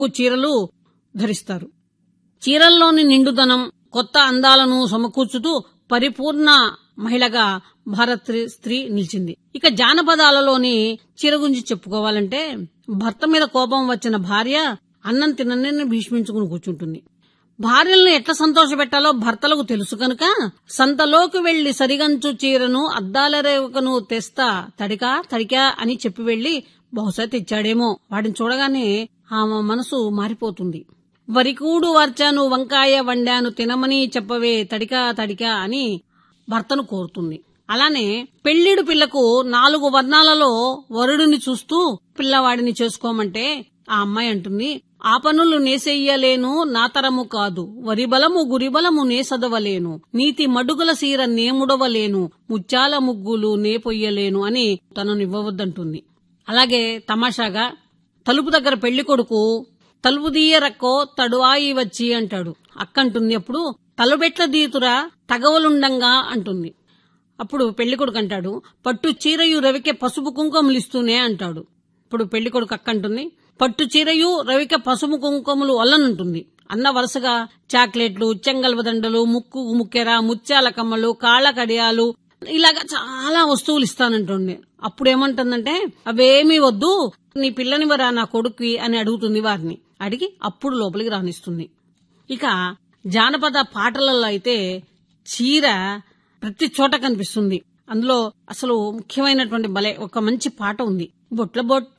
చీరలు ధరిస్తారు చీరల్లోని నిండుదనం కొత్త అందాలను సమకూర్చుతూ పరిపూర్ణ మహిళగా భారత్ స్త్రీ నిలిచింది ఇక జానపదాలలోని చీర గురించి చెప్పుకోవాలంటే భర్త మీద కోపం వచ్చిన భార్య అన్నం తినని భీష్మించుకుని కూర్చుంటుంది భార్యలను ఎట్లా సంతోషపెట్టాలో భర్తలకు తెలుసు కనుక సంతలోకి వెళ్లి సరిగంచు చీరను అద్దాల రేవకను తెస్తా తడికా తడికా అని చెప్పి వెళ్లి బహుశా తెచ్చాడేమో వాడిని చూడగానే ఆమె మనసు మారిపోతుంది వరికూడు వార్చాను వంకాయ వండాను తినమని చెప్పవే తడికా తడికా అని భర్తను కోరుతుంది అలానే పెళ్లిడు పిల్లకు నాలుగు వర్ణాలలో వరుడిని చూస్తూ పిల్లవాడిని చేసుకోమంటే ఆ అమ్మాయి అంటుంది ఆ పనులు నేసెయ్యలేను నా తరము కాదు వరి బలము గురి బలము నే సదవలేను నీతి మడుగుల సీర నేముడవలేను ముత్యాల ముగ్గులు నే పొయ్యలేను అని తనను ఇవ్వవద్దంటుంది అలాగే తమాషాగా తలుపు దగ్గర పెళ్లి కొడుకు తలుపు దీయరక్కో తడువాయి వచ్చి అంటాడు అక్కంటుంది అప్పుడు తలుబెట్ల దీతురా తగవలుండంగా అంటుంది అప్పుడు పెళ్లి కొడుకు అంటాడు పట్టు చీరయు రవికే పసుపు కుంకుమలిస్తూనే అంటాడు ఇప్పుడు పెళ్లి కొడుకు అక్కంటుంది పట్టు చీరయు రవిక పసుపు కుంకుమలు అల్లనుంటుంది అన్న వరుసగా చాక్లెట్లు చెంగల్వ దండలు ముక్కు ముక్కెర ముత్యాల కమ్మలు కాళ్ళ కడియాలు ఇలాగా చాలా వస్తువులు ఇస్తానంటుంది అప్పుడు ఏమంటుందంటే అవేమీ వద్దు నీ పిల్లనివరా నా కొడుక్కి అని అడుగుతుంది వారిని అడిగి అప్పుడు లోపలికి రానిస్తుంది ఇక జానపద పాటలలో అయితే చీర ప్రతి చోట కనిపిస్తుంది అందులో అసలు ముఖ్యమైనటువంటి భలే ఒక మంచి పాట ఉంది బొట్ల బొట్టు